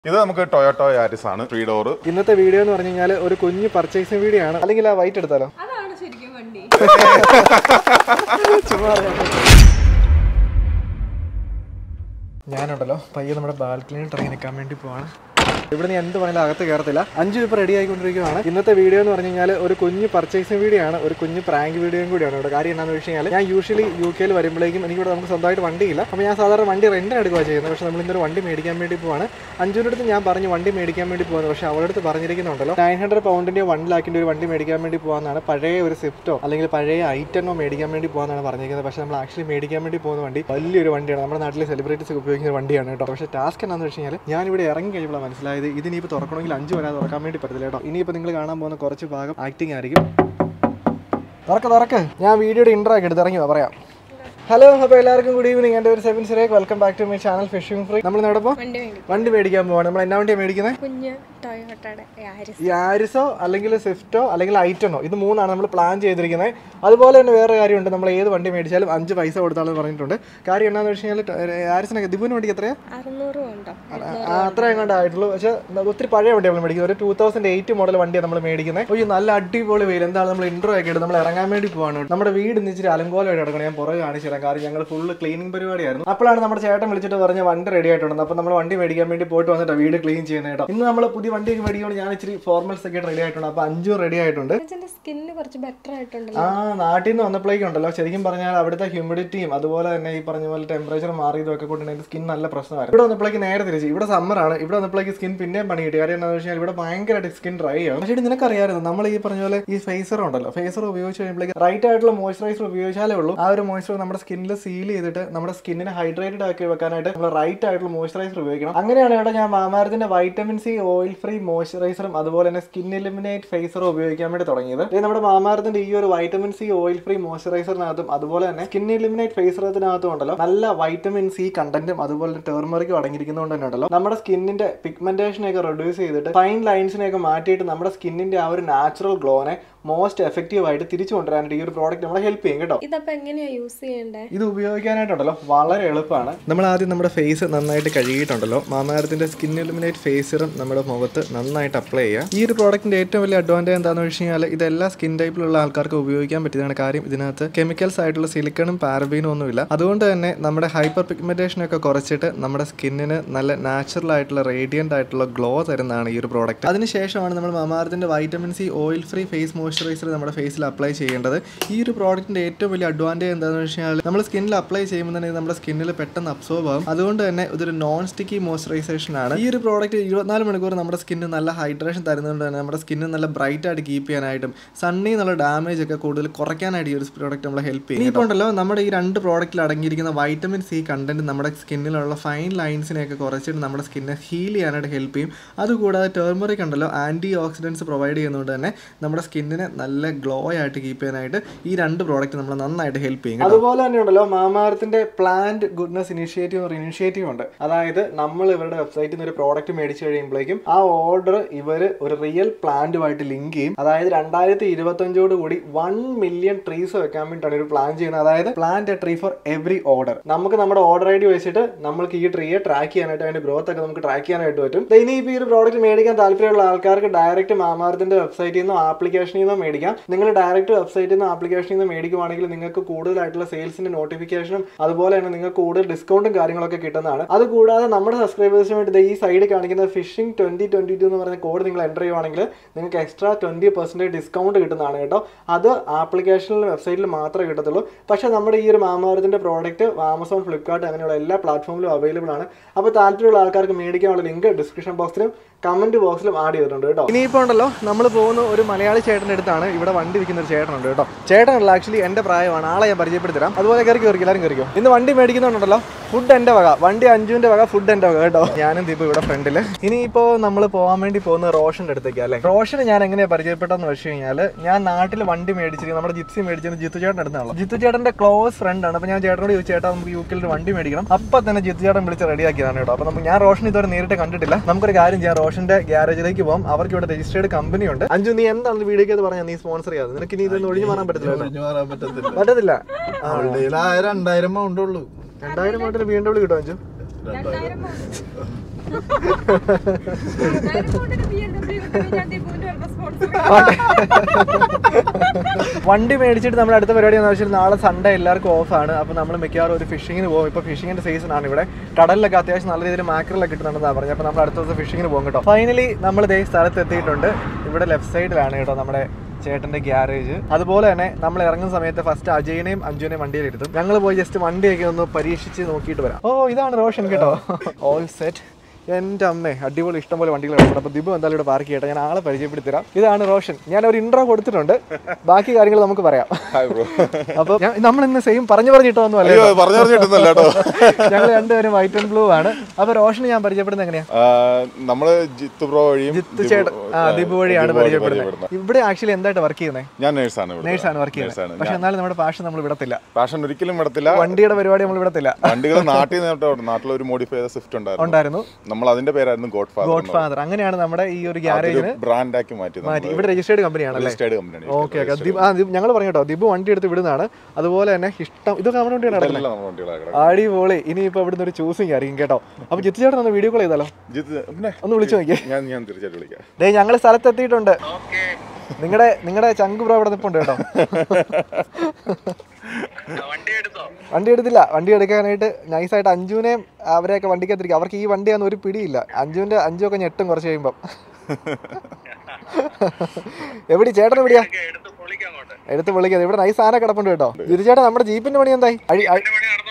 ഇത് നമുക്ക് Toyota Yaris ആണ് ത്രീ ഡോർ ഇന്നത്തെ വീഡിയോ എന്ന് പറഞ്ഞു കഴിഞ്ഞാൽ ഒരു കുഞ്ഞ് പർച്ചേസിംഗ് വീഡിയോ ആണ് അല്ലെങ്കിൽ ആ വൈറ്റ് എടുത്താലോ അതാണ് ശരിക്കും വണ്ടി ചുമ്മാ ഞാനുണ്ടല്ലോ പയ്യെ നമ്മുടെ ബാൽക്കണിയിൽ ഇറങ്ങി നിൽക്കാൻ വേണ്ടി പോവാണ് ഇവിടെ നിന്ന് എന്ത് പറഞ്ഞാലും അകത്ത് കയറത്തില്ല അഞ്ചു ഇപ്പോൾ റെഡി ആയിക്കൊണ്ടിരിക്കുകയാണ് ഇന്നത്തെ വീഡിയോ എന്ന് പറഞ്ഞു കഴിഞ്ഞാൽ ഒരു കുഞ്ഞ് പർച്ചേസിംഗ് വീഡിയോ ആണ് ഒരു കുഞ്ഞ് പ്രാങ്ക് വീഡിയോയും കൂടിയാണ് ഇവിടെ കാര്യം എന്താണെന്ന് വെച്ച് കഴിഞ്ഞാൽ ഞാൻ യൂഷ്വലി യു കെയിൽ വരുമ്പോഴേക്കും എനിക്കിവിടെ നമുക്ക് സ്വന്തമായിട്ട് വണ്ടിയില്ല അപ്പോൾ ഞാൻ സാധാരണ വണ്ടി റെന്റിന് എടുക്കുക ചെയ്യുന്നത് പക്ഷേ നമ്മൾ ഇന്നൊരു വണ്ടി മേടിക്കാൻ വേണ്ടി പോവാണ് അഞ്ചുവിൻ്റെ അടുത്ത് ഞാൻ പറഞ്ഞു വണ്ടി മേടിക്കാൻ വേണ്ടി പോകുന്നത് പക്ഷേ അവളുടെ അടുത്ത് പറഞ്ഞിരിക്കുന്നുണ്ടല്ലോ നയൻ ഹൺഡ്രഡ് പൗണ്ടിൻ്റെയോ വൺ ലാഖിൻ്റെ ഒരു വണ്ടി മേടിക്കാൻ വേണ്ടി പോകാനാണ് പഴയ ഒരു സ്വിഫ്റ്റോ അല്ലെങ്കിൽ പഴയ ഐറ്റനോ മേടിക്കാൻ വേണ്ടി പോകാനാണ് പറഞ്ഞിരിക്കുന്നത് പക്ഷേ നമ്മൾ ആക്ച്വലി മേടിക്കാൻ വേണ്ടി പോകുന്ന വണ്ടി വലിയൊരു വണ്ടിയാണ് നമ്മുടെ നാട്ടിലെ സെലിബ്രിറ്റീസ് ഉപയോഗിക്കുന്ന വണ്ടിയാണ് കേട്ടോ പക്ഷേ ടാസ്ക് എന്താണെന്ന് വെച്ച് കഴിഞ്ഞാൽ ഞാൻ ഇവിടെ ഇറങ്ങി കഴിയുമ്പോൾ മനസ്സിലായത് ഇതിനിപ്പോൾ തുറക്കണമെങ്കിൽ അഞ്ച് വരാതെ തുറക്കാൻ വേണ്ടി പറ്റില്ല കേട്ടോ ഇനിയിപ്പോൾ നിങ്ങൾ കാണാൻ പോകുന്ന കുറച്ച് ഭാഗം ആക്ടിങ് ആയിരിക്കും തുറക്ക് തുറക്ക് ഞാൻ വീഡിയോയുടെ ഇൻട്രോ ഒക്കെ എടുത്ത് ഇറങ്ങി വാ, പറയാം ഹലോ അപ്പോൾ എല്ലാവർക്കും ഗുഡ് ഈവനിങ് എൻ്റെ ഒരു സെവൻ സിറേക്ക് welcome back to my channel fishing free നമ്മൾ ഇവിടെ ഇപ്പോൾ വണ്ടി വേണ്ടി വണ്ടി മേടിക്കാൻ പോവാണ് നമ്മൾ എന്നാ വണ്ടിയാണ് മേടിക്കുന്നത് കുഞ്ഞ് ടൊയോട്ടയുടെ യാരിസ് ഈ ആരിസോ അല്ലെങ്കിൽ സ്വിഫ്റ്റോ അല്ലെങ്കിൽ ഐറ്റനോ ഇത് മൂന്നാണ് നമ്മൾ പ്ലാൻ ചെയ്തിരിക്കുന്നത് അതുപോലെ തന്നെ വേറെ കാര്യമുണ്ട് നമ്മൾ ഏത് വണ്ടി മേടിച്ചാലും അഞ്ച് പൈസ കൊടുത്താണെന്ന് പറഞ്ഞിട്ടുണ്ട് കാര്യം എന്താണെന്ന് വെച്ച് കഴിഞ്ഞാൽ ആരിസിനൊക്കെ ദിബുവിന് വണ്ടിക്ക് എത്രയാ അറുന്നൂറ് ഉണ്ടോ ആ, അത്ര എങ്ങാണ്ട് ആയിട്ടുള്ളൂ പക്ഷേ ഒത്തിരി പഴയ വണ്ടി നമ്മൾ മേടിക്കുന്നത് ഒരു ടൂ തൗസൻഡ് എയ്റ്റ് മോഡൽ വണ്ടിയാണ് നമ്മൾ മേടിക്കുന്നത് ഒരു നല്ല അടിപൊളി വെയിൽ എന്താണ് നമ്മൾ ഇൻട്രോ ഒക്കെ ഇട്ട് നമ്മൾ ഇറങ്ങാൻ വേണ്ടി പോവാണ് നമ്മുടെ വീട് ഇന്ന് ഇച്ചിരി അലങ്കോലമായിട്ട് കിടക്കണം ഞാൻ പുറകെ കാണിച്ചു തരാം കാരണം ഞങ്ങൾ ഫുള്ള് ക്ലീനിങ് പരിപാടിയായിരുന്നു അപ്പോഴാണ് നമ്മുടെ ചേട്ടൻ വിളിച്ചിട്ട് പറഞ്ഞ വണ്ടി റെഡി ആയിട്ടുണ്ട് അപ്പോൾ നമ്മൾ വണ്ടി മേടിക്കാൻ വേണ്ടി പോയിട്ട് വന്നിട്ട് വീട് ക്ലീൻ ചെയ്യുന്നത് കേട്ടോ ഇന്ന് നമ്മൾ പുതിയ വണ്ടിയൊക്കെ മേടിക്കുമ്പോൾ ഞാൻ ഇച്ചിരി ഫോർമൽസ് ഒക്കെ റെഡി ആയിട്ടുണ്ട് അപ്പോൾ അഞ്ചും റെഡി ആയിട്ടുണ്ട് അച്ഛൻ്റെ സ്കിന്നിന് കുറച്ച് ബെറ്റർ ആയിട്ടുണ്ടല്ലോ ആ നാട്ടിൽ നിന്ന് വന്നപ്പോഴേക്കും ഉണ്ടല്ലോ ശരിക്കും പറഞ്ഞാൽ അവിടുത്തെ ഹ്യൂമിഡിറ്റിയും അതുപോലെ തന്നെ ഈ പറഞ്ഞ പോലെ ടെമ്പറേച്ചർ മാറിയതും ഒക്കെ കൊണ്ട് എന്റെ സ്കിൻ നല്ല പ്രശ്നമായിരുന്നു ഇവിടെ വന്നപ്പോഴേക്ക് നേരെ തിരിച്ച് ഇവിടെ summer ആണ് ഇവിടെ വന്നപ്പോഴേക്ക് സ്കിൻ പിന്നെയും പണി കിട്ടി കാര്യം എന്താണെന്ന് വെച്ചാൽ ഇവിടെ ഭയങ്കരമായിട്ട് സ്കിൻ ഡ്രൈ ആണ് പക്ഷേ ഇത് നിനക്കറിയാമായിരുന്നു നമ്മൾ ഈ പറഞ്ഞ പോലെ ഈ ഫേസർ ഉണ്ടല്ലോ ഫേസർ ഉപയോഗിച്ച് കഴിയുമ്പോഴേക്ക് റൈറ്റ് ആയിട്ടുള്ള മോയ്സ്ചറൈസർ ഉപയോഗിച്ചാലേ ഉള്ളൂ ആ ഒരു മോയ്സ്ചർ നമ്മുടെ സ്കിന്നിൽ സീൽ ചെയ്തിട്ട് നമ്മുടെ സ്കിന്നിനെ ഹൈഡ്രേറ്റഡ് ആക്കി വെക്കാനായിട്ട് നമ്മൾ റൈറ്റ് ആയിട്ടുള്ള മോയ്സ്ചറൈസർ ഉപയോഗിക്കണം അങ്ങനെയാണ് ഇവിടെ ഞാൻ മാമാരത്തിന്റെ വൈറ്റമിൻ സി ഓയിൽ ഫ്രീ മോയ്സ്ചറൈസറും അതുപോലെ തന്നെ സ്കിൻ എലിമിനേറ്റ് ഫേസറും ഉപയോഗിക്കാൻ വേണ്ടി തുടങ്ങിയത് ഇത് നമ്മുടെ മാമാരത്തിന്റെ ഈ ഒരു വൈറ്റമിൻ സി ഓയിൽ ഫ്രീ മോയ്സ്ചറൈസറിനകത്തും അതുപോലെ തന്നെ സ്കിൻ എലിമിനേറ്റ് ഫേസറത്തിനകത്തും ഉണ്ടല്ലോ നല്ല വൈറ്റമിൻ സി കണ്ടന്റും അതുപോലെ തന്നെ ടേർമറിക്കും അടങ്ങിയിരിക്കുന്നതുകൊണ്ട് തന്നെ ഉണ്ടല്ലോ നമ്മുടെ സ്കിന്നിന്റെ പിഗ്മെന്റേഷനെ ഒക്കെ റെഡ്യൂസ് ചെയ്തിട്ട് ഫൈൻ ലൈൻസിനെ ഒക്കെ മാറ്റിയിട്ട് നമ്മുടെ സ്കിന്നിന്റെ ആ ഒരു നാച്ചുറൽ ഗ്ലോനെ മോസ്റ്റ് എഫക്റ്റീവ് ആയിട്ട് തിരിച്ചു കൊണ്ടുവരാനായിട്ട് ഈ ഒരു പ്രോഡക്റ്റ് നമ്മളെ ഹെൽപ്പ് ചെയ്യും കേട്ടോ ഇതപ്പോൾ എങ്ങനെയാ യൂസ് ചെയ്യണ്ടേ ഇത് ഉപയോഗിക്കാനായിട്ടുണ്ടല്ലോ വളരെ എളുപ്പമാണ് നമ്മൾ ആദ്യം നമ്മുടെ ഫേസ് നന്നായിട്ട് കഴുകിയിട്ടുണ്ടല്ലോ മാമാരത്തിന്റെ സ്കിൻ എലിമിനേറ്റ് ഫേസറും നമ്മുടെ മുഖത്ത് നന്നായിട്ട് അപ്ലൈ ചെയ്യുക ഈ ഒരു പ്രോഡക്റ്റിന്റെ ഏറ്റവും വലിയ അഡ്വാൻറ്റേജ് എന്താണെന്ന് വെച്ച് കഴിഞ്ഞാൽ ഇതെല്ലാ സ്കിൻ ടൈപ്പിലുള്ള ആൾക്കാർക്ക് ഉപയോഗിക്കാൻ പറ്റിയതാണ് കാര്യം ഇതിനകത്ത് കെമിക്കൽസ് ആയിട്ടുള്ള സിലിക്കണും പാരബീനും ഒന്നുമില്ല അതുകൊണ്ട് തന്നെ നമ്മുടെ ഹൈപ്പർ പിഗ്മെന്റേഷൻ ഒക്കെ കുറച്ചിട്ട് നമ്മുടെ സ്കിന്നിന് നല്ല നാച്ചുറൽ ആയിട്ടുള്ള റേഡിയന്റ് ആയിട്ടുള്ള ഗ്ലോ തരുന്നതാണ് ഈ ഒരു പ്രോഡക്റ്റ് അതിനുശേഷമാണ് നമ്മൾ മാമാരത്തിന്റെ vitamin C oil free face moisturiser നമ്മുടെ ഫേസിൽ അപ്ലൈ ചെയ്യേണ്ടത് ഈ ഒരു പ്രോഡക്റ്റിന്റെ ഏറ്റവും വലിയ അഡ്വാൻറ്റേജ് എന്താണെന്ന് വെച്ച് കഴിഞ്ഞാൽ നമ്മൾ സ്കിന്നിൽ അപ്ലൈ ചെയ്യുമ്പോൾ തന്നെ ഇത് നമ്മുടെ സ്കിന്നിൽ പെട്ടെന്ന് അബ്സോർബ് ആകും അതുകൊണ്ട് തന്നെ ഇതൊരു നോൺ സ്റ്റിക്കി മോയ്സ്ചറൈസേഷൻ ആണ് ഈ ഒരു പ്രോഡക്റ്റ് ഇരുപത്തിനാല് മണിക്കൂർ നമ്മുടെ സ്കിന്നിന് നല്ല ഹൈഡ്രേഷൻ തരുന്നതുകൊണ്ട് തന്നെ നമ്മുടെ സ്കിന്ന് നല്ല ബ്രൈറ്റ് ആയിട്ട് കീപ്പ് ചെയ്യാനായിട്ടും സണ്ണി എന്നുള്ള ഡാമേജ് ഒക്കെ കൂടുതൽ കുറയ്ക്കാനായിട്ട് ഈ ഒരു പ്രോഡക്റ്റ് നമ്മളെ ഹെൽപ്പ് ചെയ്യും ഇപ്പോൾ ഉണ്ടല്ലോ നമ്മുടെ ഈ രണ്ട് പ്രോഡക്റ്റിൽ അടങ്ങിയിരിക്കുന്ന വൈറ്റമിൻ സി കണ്ടന്റ് നമ്മുടെ സ്കിന്നിലുള്ള ഫൈൻ ലൈൻസിനെയൊക്കെ കുറച്ചിട്ട് നമ്മുടെ സ്കിന്നെ ഹീൽ ചെയ്യാനായിട്ട് ഹെൽപ്പ് ചെയ്യും അതുകൂടാതെ ടേർമറിക് ഉണ്ടല്ലോ ആൻറ്റി ഓക്സിഡൻസ് പ്രൊവൈഡ് ചെയ്യുന്നതുകൊണ്ട് തന്നെ നമ്മുടെ സ്കിന്നിനെ നല്ല ഗ്ലോ ആയിട്ട് കീപ്പ് ചെയ്യാനായിട്ട് ഈ രണ്ട് പ്രോഡക്റ്റ് നമ്മൾ നന്നായിട്ട് ഹെൽപ്പ് ചെയ്യും അതുപോലെ തന്നെ ഉണ്ടല്ലോ മാമാരത്തിന്റെ പ്ലാന്റ് ഗുഡ്നസ് ഇനിഷ്യേറ്റീവ് ഒരു ഇനിഷ്യേറ്റീവ് ഉണ്ട് അതായത് നമ്മൾ ഇവരുടെ വെബ്സൈറ്റിൽ നിന്ന് ഒരു പ്രോഡക്റ്റ് മേടിച്ച് കഴിയുമ്പോഴേക്കും ആ ഓർഡർ ഇവർ ഒരു റിയൽ പ്ലാന്റുമായിട്ട് ലിങ്ക് ചെയ്യും അതായത് രണ്ടായിരത്തി ഇരുപത്തഞ്ചോട് കൂടി വൺ മില്യൺ ട്രീസ് വെക്കാൻ വേണ്ടിയിട്ടാണ് ഒരു പ്ലാൻ ചെയ്യുന്നത് അതായത് plant a tree for every order നമുക്ക് നമ്മുടെ ഓർഡർ ഐ ഡി വെച്ചിട്ട് നമുക്ക് ഈ ട്രീയെ ട്രാക്ക് ചെയ്യാനായിട്ട് അതിന്റെ ഗ്രോത്ത് ഒക്കെ നമുക്ക് ട്രാക്ക് ചെയ്യാനായിട്ട് പറ്റും ദേ ഇനി ഇപ്പോൾ ഈ ഒരു പ്രോഡക്റ്റ് മേടിക്കാൻ താല്പര്യമുള്ള ആൾക്കാർക്ക് ഡയറക്റ്റ് മാമാർത്തിന്റെ വെബ്സൈറ്റിൽ നിന്നോ ആപ്ലിക്കേഷനിൽ നിന്നോ മേടിക്കാം നിങ്ങൾ ഡയറക്റ്റ് വെബ്സൈറ്റിൽ നിന്ന് ആപ്ലിക്കേഷനിൽ നിന്ന് മേടിക്കുവാണെങ്കിൽ നിങ്ങൾക്ക് കൂടുതലായിട്ടുള്ള സെയിൽസിന്റെ നോട്ടിഫിക്കേഷനും അതുപോലെ തന്നെ നിങ്ങൾക്ക് കൂടുതൽ ഡിസ്കൗണ്ടും കാര്യങ്ങളൊക്കെ കിട്ടുന്നതാണ് അത് കൂടാതെ നമ്മുടെ സബ്സ്ക്രൈബേഴ്സിന് വേണ്ടി ദേ ഈ സൈഡിൽ കാണിക്കുന്ന ഫിഷിംഗ് ട്വന്റി ട്വന്റി ടു എന്ന് പറഞ്ഞ കോഡ് നിങ്ങൾ എൻ്റർ ചെയ്യുവാണെങ്കിൽ നിങ്ങൾക്ക് എക്സ്ട്രാ ട്വന്റി പെർസെൻറ്റേജ് ഡിസ്കൗണ്ട് കിട്ടുന്നതാണ് കേട്ടോ അത് ആപ്ലിക്കേഷനിൽ വെബ്സൈറ്റിൽ മാത്രമേ കിട്ടത്തുള്ളൂ പക്ഷേ നമ്മുടെ ഈ ഒരു മാമാരത്തിന്റെ പ്രോഡക്റ്റ് ആമസോൺ ഫ്ലിപ്കാർട്ട് അങ്ങനെയുള്ള എല്ലാ പ്ലാറ്റ്ഫോമിലും അവൈലബിൾ ആണ് അപ്പോൾ താല്പര്യമുള്ള ആൾക്കാർക്ക് മേടിക്കാനുള്ള ലിങ്ക് ഡിസ്ക്രിപ്ഷൻ ബോക്സിലും കമന്റ് ബോക്സിലും ആഡ് ചെയ്തിട്ടുണ്ട് കേട്ടോ ഇനിയിപ്പോൾ ഉണ്ടല്ലോ നമ്മൾ പോകുന്ന ഒരു മലയാളി ചേട്ടൻ്റെ അടുത്താണ് ഇവിടെ വണ്ടി വിൽക്കുന്ന ഒരു ചേട്ടനുണ്ട് കേട്ടോ ചേട്ടനല്ല ആക്ച്വലി എൻ്റെ പ്രായമാണ് ആളെ ഞാൻ പരിചയപ്പെടുത്തരാം അതുപോലെ കയറി കയറി എല്ലാവരും കയറിക്കോ ഇന്ന് വണ്ടി മേടിക്കുന്നുണ്ടല്ലോ ഫുഡ് എൻ്റെ വക വണ്ടി അഞ്ചുവിൻ്റെ വക ഫുഡ് എൻ്റെ വക കേട്ടോ ഞാനും ദീപു ഇവിടെ ഫ്രണ്ടിൽ ഇനിയിപ്പോൾ നമ്മൾ പോകാൻ വേണ്ടി പോകുന്നത് റോഷൻ്റെ അടുത്തേക്ക് അല്ലേ റോഷന് ഞാൻ എങ്ങനെയാണ് പരിചയപ്പെട്ടതെന്ന് വെച്ച് കഴിഞ്ഞാൽ ഞാൻ നാട്ടിൽ വണ്ടി മേടിച്ചിരിക്കും നമ്മുടെ ജിപ്സി മേടിച്ചത് ജിത്തു ചേട്ടൻ്റെ അടുത്താണല്ലോ ജിത്തു ചേട്ടൻ്റെ ക്ലോസ് ഫ്രണ്ട് ആണ് അപ്പോൾ ഞാൻ ചേട്ടനോട് ചോദിച്ചു ചേട്ടാ നമുക്ക് യു കെയിൽ ഒരു വണ്ടി മേടിക്കണം അപ്പം തന്നെ ജിത്തു ചേട്ടൻ വിളിച്ച് റെഡിയാക്കിയതാണ് കേട്ടോ അപ്പോൾ നമുക്ക് ഞാൻ റോഷൻ ഇതുവരെ നേരിട്ട് കണ്ടിട്ടില്ല നമുക്കൊരു കാര്യം ചെയ്യാം റോഷന്റെ ഗ്യാരേജിലേക്ക് പോകും അവർക്ക് ഇവിടെ രജിസ്റ്റേർഡ് കമ്പനി ഉണ്ട് അഞ്ചു നീ എന്താണ് വീഡിയോക്ക് അത് പറഞ്ഞാൽ നീ സ്പോൺസർ ചെയ്യാതെ നിനക്ക് ഇനി ഇതൊന്നും ഒഴിഞ്ഞു മാറാൻ പറ്റത്തില്ല കേട്ടോ. ഒഴിഞ്ഞു മാറാൻ പറ്റത്തില്ല പറ്റത്തില്ല അവളുടെ ആ രണ്ടായിരം മൗണ്ട് ഉള്ളൂ രണ്ടായിരം മോട്ടിന് ബി എം ഡബ്ല്യൂ കിട്ടും അഞ്ചു രണ്ടായിരം വണ്ടി മേടിച്ചിട്ട് നമ്മുടെ അടുത്ത പരിപാടി എന്ന് വെച്ചാൽ നാളെ സൺഡേ എല്ലാവർക്കും ഓഫാണ് അപ്പോൾ നമ്മൾ മിക്കവാറും ഒരു ഫിഷിങ്ങിന് പോകും ഇപ്പോൾ ഫിഷിങ്ങിന്റെ സീസൺ ആണ് ഇവിടെ കടലിലൊക്കെ അത്യാവശ്യം നല്ല രീതിയിൽ മാക്രലൊക്കെ കിട്ടുന്നുണ്ടെന്നാണ് പറഞ്ഞത് അപ്പോൾ നമ്മൾ അടുത്ത ദിവസം ഫിഷിങ്ങിന് പോകും കേട്ടോ ഫൈനലി നമ്മൾ ഇതേ സ്ഥലത്ത് എത്തിയിട്ടുണ്ട് ഇവിടെ ലെഫ്റ്റ് സൈഡിലാണ് കേട്ടോ നമ്മുടെ ചേട്ടന്റെ ഗ്യാരേജ് അതുപോലെ തന്നെ നമ്മൾ ഇറങ്ങുന്ന സമയത്ത് ഫസ്റ്റ് അജയനെയും അഞ്ജുനെയും വണ്ടിയിൽ ഇരുത്തും ഞങ്ങൾ പോയി ജസ്റ്റ് വണ്ടിയൊക്കെ ഒന്ന് പരീക്ഷിച്ച് നോക്കിയിട്ട് വരാം ഓ ഇതാണ് റോഷൻ കേട്ടോ ഓൾ സെറ്റ് എൻ്റെ അമ്മേ അടിപൊളി ഇഷ്ടംപോലെ വണ്ടികൾ കിടപ്പുണ്ട് അപ്പോൾ ദിബു എന്തായാലും ഇവിടെ പാർക്ക് ചെയ്യട്ടെ ഞാൻ ആളെ പരിചയപ്പെടുത്തരാം ഇതാണ് റോഷൻ ഞാൻ ഒരു ഇൻട്രോ കൊടുത്തിട്ടുണ്ട് ബാക്കി കാര്യങ്ങൾ നമുക്ക് പറയാം ഹായ് ബ്രോ അപ്പോൾ നമ്മൾ ഇന്ന് സെയിം പറഞ്ഞു പറഞ്ഞിട്ടൊന്നും അല്ലേ അയ്യോ പറഞ്ഞു പറഞ്ഞിട്ടൊന്നല്ല കേട്ടോ ഞങ്ങൾ രണ്ടുപേരും വൈറ്റ് ആൻഡ് ബ്ലൂ ആണ് അപ്പോൾ റോഷനെ ഞാൻ പരിചയപ്പെടുന്നത് എങ്ങനെയാ ആ, നമ്മള് ജിത്ത് ബ്രോ വഴിയും ജിത്ത് ദിബു- ചേട്ടൻ ആ ആ, ദിബു വഴിയാണ് ദിബു വഴി പരിചയപ്പെടുന്നത് ഇവിടെ ആക്ച്വലി എന്തായിട്ട് വർക്ക് ചെയ്യുന്നത് ഞാൻ നേഴ്സാണ് നേഴ്സാണ് വർക്ക് ചെയ്യുന്നത് പക്ഷെ എന്നാലും നമ്മുടെ പാഷൻ നമ്മൾ വിടത്തില്ല പാഷൻ ഒരിക്കലും വിടത്തില്ല വണ്ടിയുടെ പരിപാടി നമ്മൾ വിടത്തില്ല വണ്ടികൾ നാട്ടിൽ നിന്ന് നാട്ടിൽ ഒരു മോഡിഫൈ ചെയ്ത സ്വിഫ്റ്റ് ഉണ്ടായിരുന്നു ഉണ്ടായിരുന്നു നമ്മൾ അതിന്റെ പേരായിരുന്നു ഗോഡ് ഫാദർ ഗോഡ് ഫാദർ അങ്ങനെയാണ് നമ്മുടെ ഈ ഒരു ഗ്യാരേജിന് ബ്രാൻഡ് ആക്കി മാറ്റി മാറ്റി ഇവിടെ രജിസ്റ്റേർഡ് കമ്പനിയാണല്ലേ രജിസ്റ്റേർഡ് കമ്പനിയാണ് ഓക്കെ ഓക്കെ ദിബ് ആ ഞങ്ങൾ പറഞ്ഞു കേട്ടോ ദിബു വണ്ടി എടുത്ത് വിടുന്നതാണ് അതുപോലെ തന്നെ ഇഷ്ടം ഇതൊക്കെ നമ്മുടെ വണ്ടിയാണ് നടക്കുന്നത് എല്ലാം നമ്മുടെ വണ്ടികളാണ് അടിപൊളി ഇനിയിപ്പോൾ ഇവിടുന്ന് ഒരു ചൂസിങ് ആയിരിക്കും കേട്ടോ അപ്പോൾ ജിത്തു ചേട്ടൻ ഒന്ന് വീഡിയോ കോൾ ചെയ്താലോ ജിത്ത് പിന്നെ ഒന്ന് വിളിച്ചു നോക്കിയേ ഞാൻ ഞാൻ തീർച്ചയായിട്ടും വിളിക്കാം ഡേ ഞങ്ങൾ സ്ഥലത്തെത്തിയിട്ടുണ്ട് നിങ്ങളുടെ നിങ്ങളുടെ ചങ്ക് ബ്രോ ഇവിടെ നിൽപ്പുണ്ട് കേട്ടോ വണ്ടി എടുത്തില്ല വണ്ടി എടുക്കാനായിട്ട് നൈസായിട്ട് അഞ്ജുവിനെയും അവരെയൊക്കെ വണ്ടിക്കകത്തിരിക്കും അവർക്ക് ഈ വണ്ടിയാന്ന് ഒരു പിടിയില്ല അഞ്ജുവിന്റെ അഞ്ജുവൊക്കെ ഞെട്ടും കുറച്ച് കഴിയുമ്പം എവിടെ ചേട്ടൻ എവിടെയാ എടുത്ത് വിളിക്കാതെ ഇവിടെ നൈസ് സാധനം കിടപ്പുണ്ട് കേട്ടോ ഗിരിചേട്ടൻ നമ്മുടെ ജീപ്പിന്റെ പണി എന്തായി അഴി- അഴി-